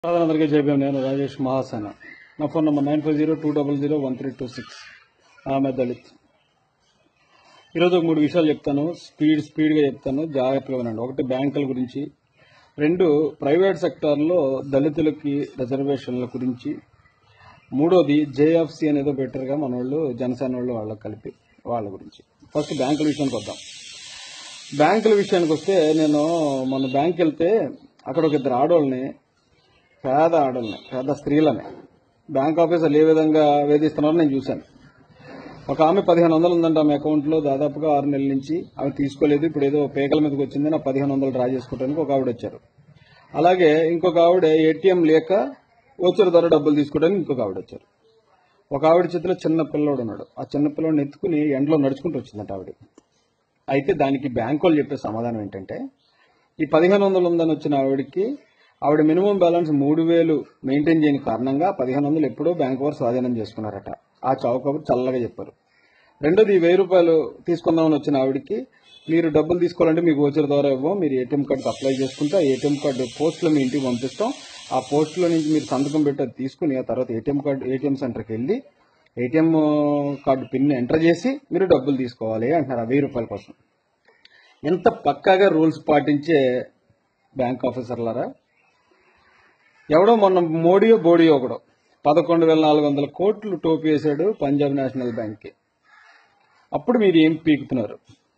అందరికీ చెప్పాను నేను రాజేష్ మహాసేన నా phone number nine five zero two double zero one three two six ఆమె దళిత్ ఈరోజు ఒక మూడు విషయాలు చెప్తాను స్పీడ్ స్పీడ్గా చెప్తాను జాగ్రత్తగా వినండి ఒకటి బ్యాంకుల గురించి రెండు ప్రైవేట్ సెక్టార్లో దళితులకి రిజర్వేషన్ల గురించి మూడోది జేఎఫ్సి అనేది బెటర్గా మన వాళ్ళు జనసేన వాళ్ళు వాళ్ళకి కలిపి వాళ్ళ గురించి ఫస్ట్ బ్యాంకుల విషయానికి వద్దాం బ్యాంకుల విషయానికి వస్తే నేను మన బ్యాంక్ వెళ్తే అక్కడ ఒక ఇద్దరు ఆడవాళ్ళని పేద ఆడల్ని పేద స్త్రీలని బ్యాంక్ ఆఫీసర్లు ఏ విధంగా వేధిస్తున్నారో నేను చూశాను ఒక ఆమె పదిహేను వందలు ఉందంట ఆమె అకౌంట్లో దాదాపుగా ఆరు నెలల నుంచి ఆమె తీసుకోలేదు ఇప్పుడు ఏదో పేకల మీదకి వచ్చింది నా పదిహేను వందలు డ్రా చేసుకోవడానికి ఒక ఆవిడ వచ్చారు అలాగే ఇంకొక ఆవిడ ఏటీఎం లేక వచ్చారు ధర డబ్బులు తీసుకోవడానికి ఇంకొక ఆవిడ వచ్చారు ఒక ఆవిడ చేతిలో చిన్న పిల్లోడు ఉన్నాడు ఆ చిన్న పిల్లోడిని ఎత్తుకుని ఎండలో నడుచుకుంటూ వచ్చిందంట ఆవిడ అయితే దానికి బ్యాంకు వాళ్ళు చెప్పే సమాధానం ఏంటంటే ఈ పదిహేను వందలు ఉందని వచ్చిన ఆవిడకి ఆవిడ మినిమం బ్యాలెన్స్ మూడు వేలు మెయింటైన్ చేయని కారణంగా పదిహేను వందలు ఎప్పుడో బ్యాంక్ వారు స్వాధీనం చేసుకున్నారట ఆ చౌకబురు చల్లగా చెప్పారు రెండోది ఈ వెయ్యి రూపాయలు తీసుకుందామని వచ్చిన ఆవిడకి మీరు డబ్బులు తీసుకోవాలంటే మీకు ఓచర్ ద్వారా ఇవ్వం మీరు ఏటీఎం కార్డుకి అప్లై చేసుకుంటే ఆ ఏటీఎం కార్డు పోస్ట్లో మీ ఇంటికి పంపిస్తాం ఆ పోస్ట్లో నుంచి మీరు సంతకం పెట్టి అది తీసుకుని ఆ తర్వాత ఏటీఎం కార్డు ఏటీఎం సెంటర్కి వెళ్ళి ఏటీఎం కార్డు పిన్ ఎంటర్ చేసి మీరు డబ్బులు తీసుకోవాలి అంటున్నారు ఆ వెయ్యి రూపాయల కోసం ఎంత పక్కాగా రూల్స్ పాటించే బ్యాంక్ ఆఫీసర్లారా ఎవడో మొన్న మోడీయో బోడియో ఒకడు పదకొండు వేల నాలుగు వందల కోట్లు టోపీ వేశాడు పంజాబ్ నేషనల్ బ్యాంక్కి అప్పుడు మీరు ఏం పీకుతున్నారు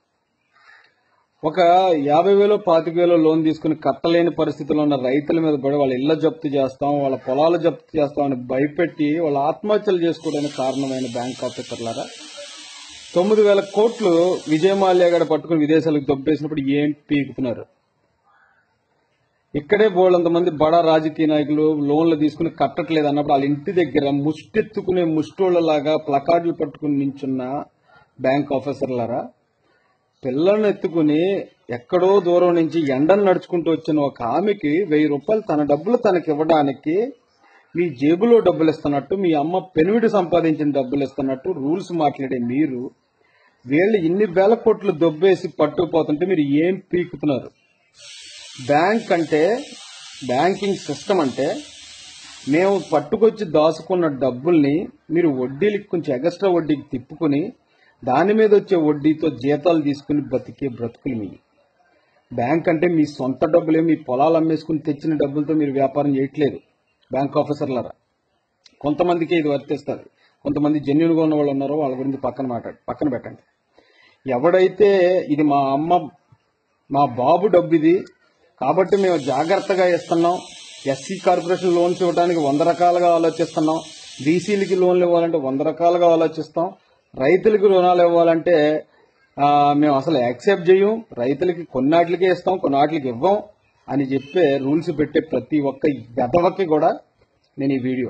ఒక యాభై వేలు పాతిక వేలు లోన్ తీసుకుని కట్టలేని పరిస్థితిలో ఉన్న రైతుల మీద పడి వాళ్ళ ఇళ్ల జప్తు చేస్తాం వాళ్ళ పొలాలు జప్తు చేస్తాం అని భయపెట్టి వాళ్ళ ఆత్మహత్యలు చేసుకోవడానికి కారణమైన బ్యాంక్ ఆఫీసర్లారా తొమ్మిది వేల కోట్లు విజయమాల్యా గడ పట్టుకుని విదేశాలకు దొబ్బేసినప్పుడు ఏం పీకుతున్నారు ఇక్కడే బోళ్ళంత మంది బడా రాజకీయ నాయకులు లోన్లు తీసుకుని కట్టట్లేదు అన్నప్పుడు వాళ్ళ ఇంటి దగ్గర ముష్టెత్తుకునే ముష్టోళ్ళలాగా ప్లకార్డులు పట్టుకుని నించున్న బ్యాంక్ ఆఫీసర్లారా పిల్లల్ని ఎత్తుకుని ఎక్కడో దూరం నుంచి ఎండను నడుచుకుంటూ వచ్చిన ఒక ఆమెకి వెయ్యి రూపాయలు తన డబ్బులు తనకి ఇవ్వడానికి మీ జేబులో డబ్బులు ఇస్తున్నట్టు మీ అమ్మ పెనువిడి సంపాదించిన డబ్బులు ఇస్తున్నట్టు రూల్స్ మాట్లాడే మీరు వీళ్ళు ఇన్ని వేల కోట్లు దొబ్బేసి పట్టుకుపోతుంటే మీరు ఏం పీకుతున్నారు బ్యాంక్ అంటే బ్యాంకింగ్ సిస్టమ్ అంటే మేము పట్టుకొచ్చి దాచుకున్న డబ్బుల్ని మీరు వడ్డీలకి కొంచెం ఎగస్ట్రా వడ్డీకి తిప్పుకుని దాని మీద వచ్చే వడ్డీతో జీతాలు తీసుకుని బతికే బ్రతుకులు మీ బ్యాంక్ అంటే మీ సొంత డబ్బులే మీ పొలాలు అమ్మేసుకుని తెచ్చిన డబ్బులతో మీరు వ్యాపారం చేయట్లేదు బ్యాంక్ ఆఫీసర్లరా కొంతమందికి ఇది వర్తిస్తుంది కొంతమంది జెన్యున్గా ఉన్న వాళ్ళు ఉన్నారో వాళ్ళ గురించి పక్కన మాట్లాడు పక్కన పెట్టండి ఎవడైతే ఇది మా అమ్మ మా బాబు డబ్బు ఇది కాబట్టి మేము జాగ్రత్తగా ఇస్తున్నాం ఎస్సీ కార్పొరేషన్ లోన్స్ ఇవ్వడానికి వంద రకాలుగా ఆలోచిస్తున్నాం బీసీలకి లోన్లు ఇవ్వాలంటే వంద రకాలుగా ఆలోచిస్తాం రైతులకి రుణాలు ఇవ్వాలంటే ఆ, మేము అసలు యాక్సెప్ట్ చేయం రైతులకి కొన్నాట్లకే ఇస్తాం కొన్నాట్లకి ఇవ్వం అని చెప్పే రూల్స్ పెట్టే ప్రతి ఒక్క గదవకి కూడా నేను ఈ వీడియో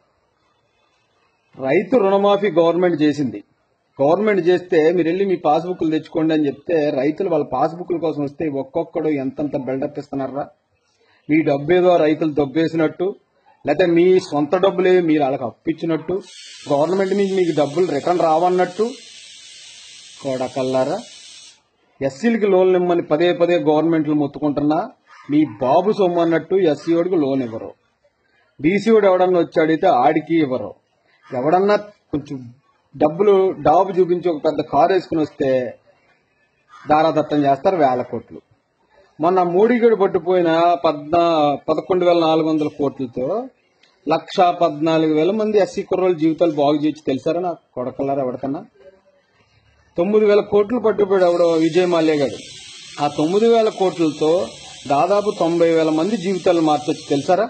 రైతు రుణమాఫీ గవర్నమెంట్ చేసింది గవర్నమెంట్ చేస్తే మీరు వెళ్ళి మీ పాస్బుక్లు తెచ్చుకోండి అని చెప్తే రైతులు వాళ్ళ పాస్బుక్ల కోసం వస్తే ఒక్కొక్కడు ఎంతంత బిల్డప్ ఇస్తున్నారా మీ డబ్బు ఏదో రైతులు దొబ్బేసినట్టు లేకపోతే మీ సొంత డబ్బులే మీరు వాళ్ళకి అప్పించినట్టు గవర్నమెంట్ మీకు మీకు డబ్బులు రిటర్న్ రావన్నట్టు కొడకల్లారా ఎస్సీలకి లోన్లు ఇమ్మని పదే పదే గవర్నమెంట్లు మొత్తుకుంటున్నా మీ బాబు సొమ్ము అన్నట్టు ఎస్సీ వాడికి లోన్ ఇవ్వరు బీసీ వాడు ఎవడన్నా వచ్చి అడిగితే ఆడికి ఇవ్వరు ఎవడన్నా కొంచెం డబ్బులు డాబు చూపించి ఒక పెద్ద కారు వేసుకుని వస్తే దారాదత్తం చేస్తారు వేల కోట్లు మొన్న మోడీగడు పట్టుపోయిన పద్నా పదకొండు వేల నాలుగు వందల కోట్లతో లక్ష పద్నాలుగు వేల మంది ఎస్సీ కుర్రోళ్ళ జీవితాలు బాగు చేయొచ్చు తెలుసారా నా కొడకల్లారా ఎవరికన్నా తొమ్మిది వేల కోట్లు పట్టుబడి ఎవడో విజయ్ మాల్యా గారు ఆ తొమ్మిది వేల కోట్లతో దాదాపు తొంభై వేల మంది జీవితాలు మార్చొచ్చు తెలుసారా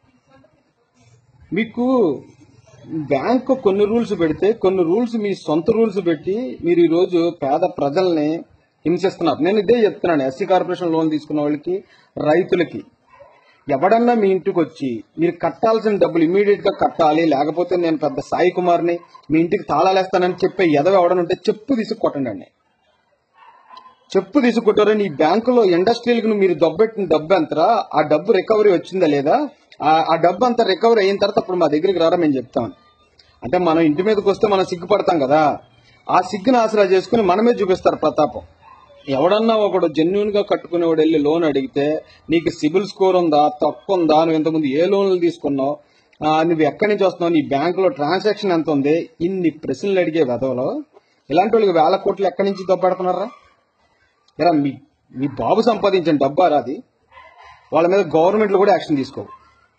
మీకు బ్యాంకు కొన్ని రూల్స్ పెడితే కొన్ని రూల్స్ మీ సొంత రూల్స్ పెట్టి మీరు ఈ రోజు పేద ప్రజల్ని హింసిస్తున్నారు నేను ఇదే చెప్తున్నాను ఎస్సీ కార్పొరేషన్ లోన్ తీసుకున్న వాళ్ళకి రైతులకి ఎవడన్నా మీ ఇంటికి వచ్చి మీరు కట్టాల్సిన డబ్బులు ఇమీడియట్ గా కట్టాలి లేకపోతే నేను పెద్ద సాయి కుమార్ని మీ ఇంటికి తాళాలేస్తానని చెప్పే ఎదవ ఎవడనుంటే చెప్పు తీసి కొట్టండి అండి చెప్పు తీసుకుంటారని ఈ బ్యాంకులో ఇండస్ట్రీలకు మీరు దొబ్బెట్టిన డబ్బు ఎంతరా ఆ డబ్బు రికవరీ వచ్చిందా లేదా ఆ- ఆ డబ్బు అంతా రికవరీ అయిన తర్వాత అప్పుడు మా దగ్గరికి రారా మేము చెప్తాం అంటే మనం ఇంటి మీదకి వస్తే మనం సిగ్గుపడతాం కదా ఆ సిగ్గుని ఆసరా చేసుకుని మనమే చూపిస్తారు ప్రతాపం ఎవడన్నా ఒకడు జెన్యున్ గా కట్టుకునేవాడు వెళ్ళి లోన్ అడిగితే నీకు సిబిల్ స్కోర్ ఉందా తక్కువ ఉందా నువ్వు ఇంతకుముందు ఏ లోన్లు తీసుకున్నావు ఆ, నువ్వు ఎక్కడి నుంచి వస్తున్నావు నీ బ్యాంకులో ట్రాన్సాక్షన్ ఎంత ఉంది ఇన్ని ప్రశ్నలు అడిగే వెధవలో ఇలాంటి వాళ్ళకి వేల కోట్లు ఎక్కడి నుంచి దొబ్బెడుతున్నారా ఇలా మీ మీ బాబు సంపాదించిన డబ్బారా అది వాళ్ళ మీద గవర్నమెంట్లు కూడా యాక్షన్ తీసుకోవు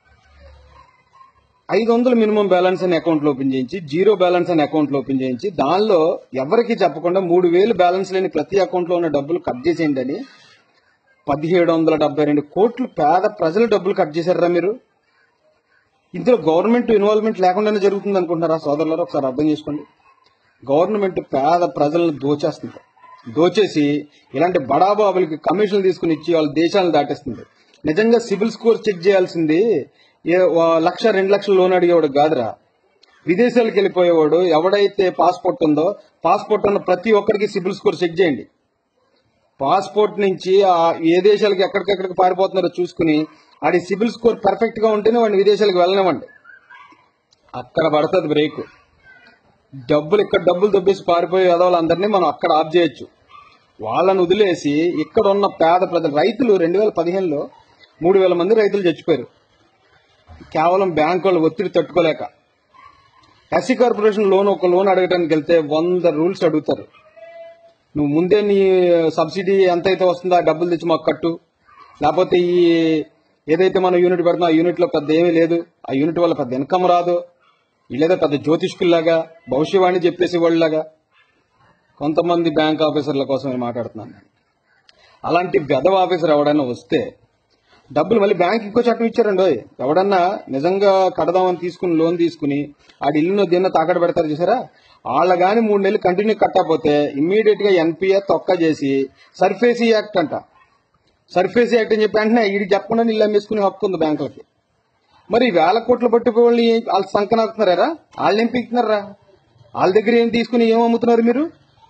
ఐదు వందలు మినిమం బ్యాలెన్స్ అని అకౌంట్ ఓపెన్ చేయించి జీరో బ్యాలెన్స్ అని అకౌంట్ ఓపెన్ చేయించి దానిలో ఎవరికి చెప్పకుండా మూడు వేలు బ్యాలెన్స్ లేని ప్రతి అకౌంట్ లో ఉన్న డబ్బులు కట్ చేసేయండి అని పదిహేడు వందల డెబ్బై రెండు కోట్లు పేద ప్రజల డబ్బులు కట్ చేశారా మీరు ఇందులో గవర్నమెంట్ ఇన్వాల్వ్మెంట్ లేకుండానే జరుగుతుంది అనుకుంటున్నారా సోదరులారా ఒకసారి అర్థం చేసుకోండి గవర్నమెంట్ పేద ప్రజలను దోచేస్తుంది దోచేసి ఇలాంటి బడాబాబులకి కమిషన్లు తీసుకుని ఇచ్చి వాళ్ళ దేశాలను దాటేస్తుంది నిజంగా సిబిల్ స్కోర్ చెక్ చేయాల్సింది ఏ వా- లక్ష రెండు లక్షల లోన్ అడిగేవాడు కాదురా విదేశాలకు వెళ్ళిపోయేవాడు ఎవడైతే పాస్పోర్ట్ ఉందో పాస్పోర్ట్ ఉన్న ప్రతి ఒక్కరికి సిబిల్ స్కోర్ చెక్ చేయండి పాస్పోర్ట్ నుంచి ఆ ఏ దేశాలకు ఎక్కడికెక్కడికి పారిపోతున్నారో చూసుకుని ఆడి సిబిల్ స్కోర్ పర్ఫెక్ట్ గా ఉంటేనే వాడిని విదేశాలకు వెళ్ళనివ్వండి అక్కడ పడుతుంది బ్రేక్ డబ్బులు ఇక్కడ డబ్బులు దొబ్బేసి పారిపోయే వాళ్ళందరినీ మనం అక్కడ ఆఫ్ చేయొచ్చు వాళ్ళని వదిలేసి ఇక్కడ ఉన్న పేద ప్రజలు రైతులు రెండు వేల పదిహేనులో మూడు వేల మంది రైతులు చచ్చిపోయారు కేవలం బ్యాంకు వాళ్ళు ఒత్తిడి తట్టుకోలేక ఎస్సీ కార్పొరేషన్ లోన్ ఒక లోన్ అడగడానికి వెళ్తే వంద రూల్స్ అడుగుతారు నువ్వు ముందే నీ సబ్సిడీ ఎంత అయితే వస్తుందో ఆ డబ్బులు తెచ్చి మాకు కట్టు లేకపోతే ఈ ఏదైతే మనం యూనిట్ పెడుతున్నా ఆ యూనిట్ లో పెద్ద ఏమీ లేదు ఆ యూనిట్ వల్ల పెద్ద ఇన్కమ్ రాదు వీళ్ళేదో పెద్ద జ్యోతిష్కుల్లాగా భవిష్యవాణి చెప్పేసి వాళ్ళలాగా కొంతమంది బ్యాంక్ ఆఫీసర్ల కోసమే మాట్లాడుతున్నాను నేను. అలాంటి వెధవ ఆఫీసర్ ఎవడైనా వస్తే డబ్బులు మళ్ళీ బ్యాంక్ ఇంకో చట్టం ఇచ్చారండి ఓయ్. ఎవడన్నా నిజంగా కడదామని తీసుకుని లోన్ తీసుకుని ఆడి ఇల్లును దీన్ని తాకడ పెడతారు చూసారా వాళ్ళ గాని మూడు నెలలు కంటిన్యూ కట్టకపోతే ఇమ్మీడియట్ గా ఎన్పిఏ తొక్క చేసి సర్ఫేసీ యాక్ట్ అంట సర్ఫేసీ యాక్ట్ అని చెప్పి వెంటనే ఇది చెప్పకుండా నీళ్ళు అమ్మేసుకునే హక్కు ఉంది బ్యాంకులకి మరి వేల కోట్లు పట్టిపోయి వాళ్ళు ఏం- వాళ్ళు సంకనాకుతున్నారా వాళ్ళు ఏం పీకుతున్నారా వాళ్ళ దగ్గర ఏం తీసుకుని ఏం అమ్ముతున్నారు మీరు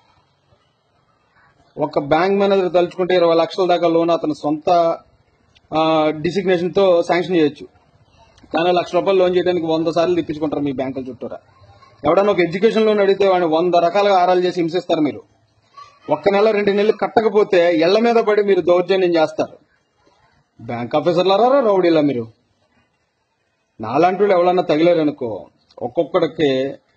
ఒక బ్యాంక్ మేనేజర్ తలుచుకుంటే ఇరవై లక్షల దాకా లోన్ అతని సొంత డిసిగ్నేషన్ తో శాంక్షన్ చేయొచ్చు కానీ లక్ష రూపాయలు లోన్ చేయడానికి వంద సార్లు తెప్పించుకుంటారు మీ బ్యాంకుల చుట్టూరా ఎవడన్నా ఒక ఎడ్యుకేషన్ లోన్ అడిగితే వాడిని వంద రకాలుగా ఆరాలు చేసి హింసిస్తారు మీరు ఒక్క నెల రెండు నెలలు కట్టకపోతే ఇళ్ల మీద పడి మీరు దౌర్జన్యం చేస్తారు బ్యాంక్ ఆఫీసర్లారా రౌడీలా మీరు నాలాంటి వాళ్ళు ఎవరన్నా తగిలారనుకో ఒక్కొక్కడికి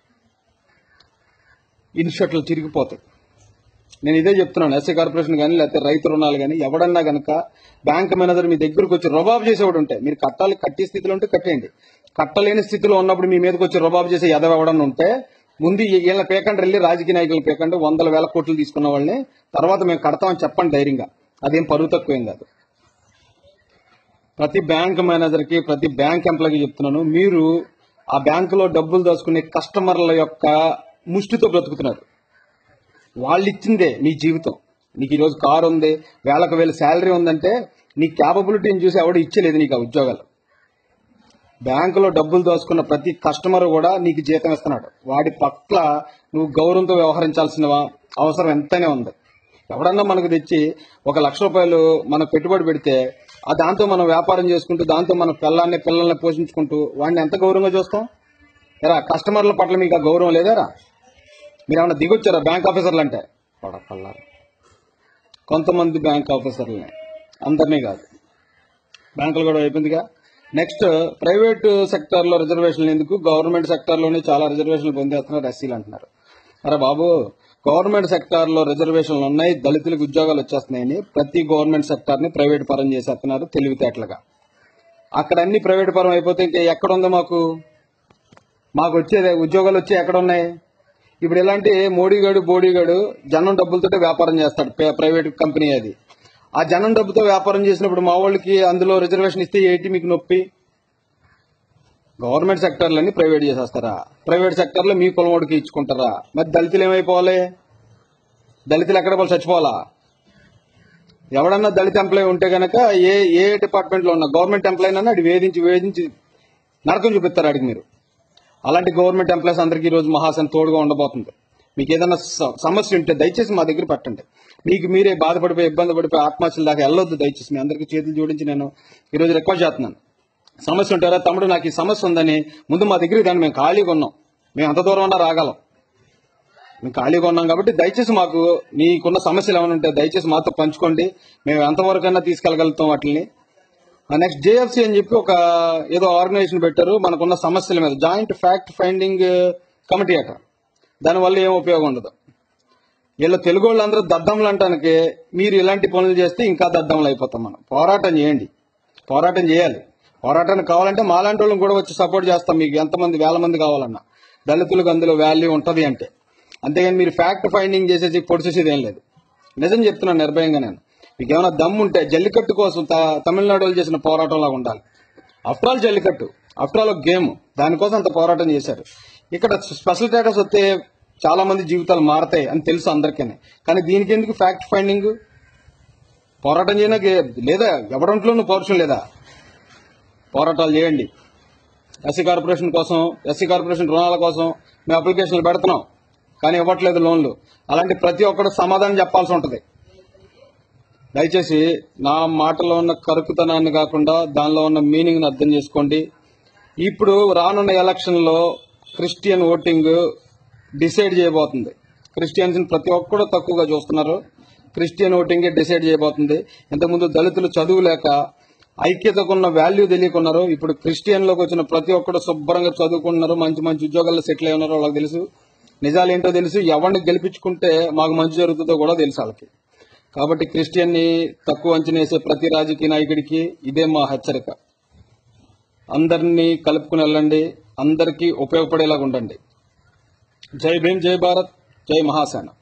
ఇన్షర్ట్లు చిరిగిపోతాయి నేను ఇదే చెప్తున్నాను ఎస్సీ కార్పొరేషన్ కానీ లేకపోతే రైతు రుణాలు కానీ ఎవడన్నా గనక బ్యాంక్ మేనేజర్ మీ దగ్గరకు వచ్చి రుబాబు చేసేవాడు ఉంటే మీరు కట్టాలి కట్టే స్థితిలో ఉంటే కట్టేయండి కట్టలేని స్థితిలో ఉన్నప్పుడు మీ మీదకి వచ్చి రుబాబు చేసే ఎదవ ఎవడన్నా ఉంటే ముందు వీళ్ళ పేకండి వెళ్ళి రాజకీయ నాయకులు పేకండి వందల వేల కోట్లు తీసుకున్న వాళ్ళని తర్వాత మేము కడతామని చెప్పండి ధైర్యంగా అదేం పరువు తక్కువేం కాదు ప్రతి బ్యాంక్ మేనేజర్ కి ప్రతి బ్యాంక్ ఎంప్లాయీకి చెప్తున్నాను మీరు ఆ బ్యాంకులో డబ్బులు దాచుకునే కస్టమర్ల యొక్క ముష్టితో బ్రతుకుతున్నారు వాళ్ళు ఇచ్చిందే నీ జీవితం నీకు ఈరోజు కారు ఉంది వేలకు వేల శాలరీ ఉందంటే నీ క్యాపబిలిటీని చూసి ఎవడు ఇచ్చలేదు నీకు ఆ ఉద్యోగాలు బ్యాంకులో డబ్బులు దోసుకున్న ప్రతి కస్టమర్ కూడా నీకు జీతం ఇస్తున్నాడు వాడి పట్ల నువ్వు గౌరవంతో వ్యవహరించాల్సిన అవసరం ఎంతనే ఉంది ఎవడన్నా మనకు తెచ్చి ఒక లక్ష రూపాయలు మనకు పెట్టుబడి పెడితే ఆ దాంతో మనం వ్యాపారం చేసుకుంటూ దాంతో మన పిల్లల్ని పిల్లల్ని పోషించుకుంటూ వాడిని ఎంత గౌరవంగా చూస్తాం ఎరా కస్టమర్ల పట్ల మీకు ఆ గౌరవం లేదారా మీరు ఏమైనా దిగొచ్చారా బ్యాంక్ ఆఫీసర్లు అంటే పడకల్లారు కొంతమంది బ్యాంక్ ఆఫీసర్లని అందరినీ కాదు బ్యాంకులు కూడా అయిపోయిందిగా నెక్స్ట్ ప్రైవేట్ సెక్టర్ లో రిజర్వేషన్లు ఎందుకు గవర్నమెంట్ సెక్టర్ లోనే చాలా రిజర్వేషన్లు పొందేస్తున్నారు ఎస్సీలు అంటున్నారు అరే బాబు గవర్నమెంట్ సెక్టార్ లో రిజర్వేషన్లు ఉన్నాయి దళితులకు ఉద్యోగాలు వచ్చేస్తున్నాయని ప్రతి గవర్నమెంట్ సెక్టార్ ని ప్రైవేట్ పరం చేసేస్తున్నారు తెలివితేటలుగా అక్కడ అన్ని ప్రైవేట్ పరం అయిపోతే ఇంకా ఎక్కడ ఉందో మాకు మాకు వచ్చేది ఉద్యోగాలు వచ్చి ఎక్కడ ఉన్నాయి ఇప్పుడు ఎలాంటి మోడీగాడు బోడీగాడు జనం డబ్బులతో వ్యాపారం చేస్తాడు పే- ప్రైవేట్ కంపెనీ అది ఆ జనం డబ్బుతో వ్యాపారం చేసినప్పుడు మా వాళ్ళకి అందులో రిజర్వేషన్ ఇస్తే ఏంటి మీకు నొప్పి గవర్నమెంట్ సెక్టర్లన్నీ ప్రైవేట్ చేసేస్తారా ప్రైవేట్ సెక్టర్లో మీ కులమోడికి ఇచ్చుకుంటారా మరి దళితులు ఏమైపోవాలి దళితులు ఎక్కడ పోవాలి చచ్చిపోవాలా ఎవడన్నా దళిత ఎంప్లాయీ ఉంటే గనక ఏ ఏ డిపార్ట్మెంట్ లో ఉన్న గవర్నమెంట్ ఎంప్లాయీ అన్నా అది వేధించి వేధించి నరకం చూపిస్తారు అడిగి మీరు అలాంటి గవర్నమెంట్ ఎంప్లాయీస్ అందరికీ ఈ రోజు మహాసన్ తోడుగా ఉండబోతుంది మీకు ఏదైనా స- సమస్య ఉంటే దయచేసి మా దగ్గర పెట్టండి మీకు మీరే బాధపడిపోయి ఇబ్బంది పడిపోయి ఆత్మహత్యల దాకా వెళ్ళొద్దు దయచేసి మీ అందరికీ చేతులు జోడించి నేను ఈ రోజు రిక్వెస్ట్ చేస్తున్నాను సమస్య ఉంటారా తమ్ముడు నాకు ఈ సమస్య ఉందని ముందు మా దగ్గర దాన్ని మేము ఖాళీగా ఉన్నాం మేము అంత దూరం ఉన్నా రాగలం మేము ఖాళీగా ఉన్నాం కాబట్టి దయచేసి మాకు మీకున్న సమస్యలు ఏమైనా ఉంటే దయచేసి మాతో పంచుకోండి మేము ఎంతవరకైనా తీసుకెళ్ళగలుగుతాం వాటిని నెక్స్ట్ జేఎఫ్సి అని చెప్పి ఒక ఏదో ఆర్గనైజేషన్ పెట్టారు మనకున్న సమస్యల మీద జాయింట్ ఫ్యాక్ట్ ఫైండింగ్ కమిటీ అట దానివల్ల ఏం ఉపయోగం ఉండదు వీళ్ళ తెలుగు వాళ్ళందరూ దద్దములు అంటానికి మీరు ఇలాంటి పనులు చేస్తే ఇంకా దద్దములు అయిపోతాం మనం పోరాటం చేయండి పోరాటం చేయాలి పోరాటానికి కావాలంటే మాలాంటి వాళ్ళని కూడా వచ్చి సపోర్ట్ చేస్తాం మీకు ఎంతమంది వేల మంది కావాలన్నా దళితులకు అందులో వాల్యూ ఉంటది అంటే అంతేగాని మీరు ఫ్యాక్ట్ ఫైండింగ్ చేసేసి పొడిచేసేది ఏం లేదు నిజం చెప్తున్నాను నిర్భయంగా నేను మీకు ఏమైనా దమ్ము ఉంటే జల్లికట్టు కోసం త- తమిళనాడు వాళ్ళు చేసిన పోరాటం లాగా ఉండాలి after all jallikattu after all ఒక గేమ్ దానికోసం అంత పోరాటం చేశారు ఇక్కడ స్పెషల్ స్టేటస్ వస్తే చాలా మంది జీవితాలు మారతాయి అని తెలుసు అందరికీ కానీ దీనికి ఎందుకు ఫ్యాక్ట్ ఫైండింగ్ పోరాటం చేయడానికి లేదా ఎవడంట్లోనూ పౌరుషం లేదా పోరాటాలు చేయండి ఎస్సీ కార్పొరేషన్ కోసం ఎస్సీ కార్పొరేషన్ రుణాల కోసం మేము అప్లికేషన్లు పెడుతున్నాం కానీ ఇవ్వట్లేదు లోన్లు అలాంటి ప్రతి ఒక్కరు సమాధానం చెప్పాల్సి ఉంటుంది దయచేసి నా మాటలో ఉన్న కరుకుతనాన్ని కాకుండా దానిలో ఉన్న మీనింగ్ని అర్థం చేసుకోండి ఇప్పుడు రానున్న ఎలక్షన్లో క్రిస్టియన్ ఓటింగ్ డిసైడ్ చేయబోతుంది క్రిస్టియన్స్ ప్రతి ఒక్కరు తక్కువగా చూస్తున్నారు క్రిస్టియన్ ఓటింగ్ డిసైడ్ చేయబోతుంది ఇంతకుముందు దళితులు చదువు లేక ఐక్యతకున్న వాల్యూ తెలియకున్నారు ఇప్పుడు క్రిస్టియన్లోకి వచ్చిన ప్రతి ఒక్కరు శుభ్రంగా చదువుకుంటున్నారు మంచి మంచి ఉద్యోగాల్లో సెటిల్ అయి ఉన్నారు వాళ్ళకి తెలుసు నిజాలు ఏంటో తెలుసు ఎవరిని గెలిపించుకుంటే మాకు మంచి జరుగుతుందో కూడా తెలుసు వాళ్ళకి కాబట్టి క్రిస్టియన్ని తక్కువ అంచనా వేసే ప్రతి రాజకీయ నాయకుడికి ఇదే మా హెచ్చరిక అందరినీ కలుపుకుని వెళ్ళండి అందరికీ ఉపయోగపడేలాగా ఉండండి జై భీమ్ జై భారత్ జై మహాసేన